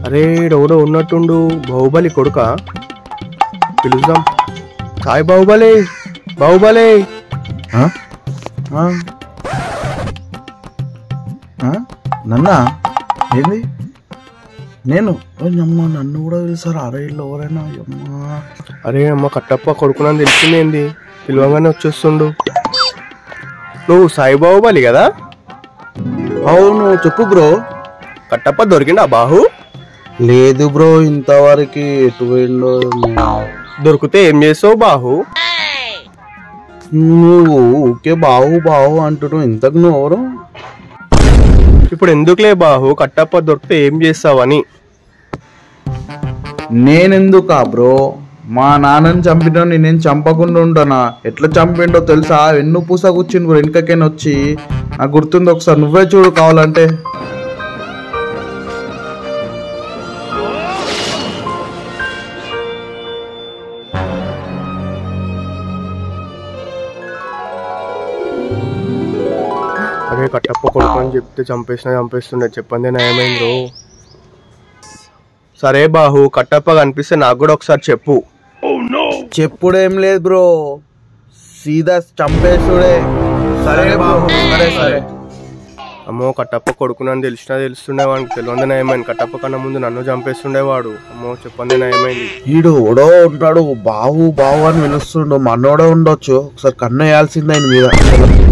అరే ఎవడో ఉన్నట్టుండు బాహుబలి కొడుక పిలుద్దాం సాయి బాహుబలి బాహుబలి ఆ? ఆ? ఆ? నన్నా ఏంది నేను అమ్మ నన్ను కూడా పిలుస్తారు అరే వీళ్ళు ఎవరైనా అమ్మా అరే అమ్మ కట్టప్ప కొడుకునని తెలిసిందేంది పిలవగానే వచ్చేస్తుండు నువ్వు సాయి బాహుబలి కదా అవును చెప్పు బ్రో కట్టప్ప దొరికిందా బాహు లేదు బ్రో ఇంతవరకు ఎటు పోయిండో ఏమో. దొరికితే ఏం చేసావు బాహు నువ్వు ఊకే బావు బావు అంటున్నావు ఇంతకు నువ్వు ఎవరు ఇప్పుడు ఎందుకులే బాహు కట్టప్ప దొరికితే ఏం చేస్తావని నేనెందుకా బ్రో మా నాన్నని చంపినా నేను చంపకుండా ఉంటానా ఎట్లా చంపిండో తెలుసా ఎన్ను పూస కూర్చుని బ్రో వెనుకకైనా వచ్చి నాకు గుర్తుంది ఒకసారి నువ్వే చూడు కావాలంటే అరే కట్టప్ప కొడుకు అని చెప్తే చంపేసినా చంపేస్తుండే చెప్పండి నయమైందో సరే బాహు కట్టప్ప కనిపిస్తే నాకు కూడా ఒకసారి చెప్పు చెప్పుడేం లేదు బ్రో సీదా చంపేసుడే సరే బాబు సరే సరే అమ్మో కట్టప్ప కొడుకునని తెలిసినా తెలుస్తుండే వాడికి తెలియదు నయమైంది కట్టప్ప కన్నా ముందు నన్ను చంపేస్తుండేవాడు అమ్మో చెప్పండి నయమైంది ఈడు ఓడో ఉంటాడు బావు బావు అని పిలుస్తుండు మనోడే ఉండొచ్చు ఒకసారి కన్ను వేయాల్సిందే ఆయన మీద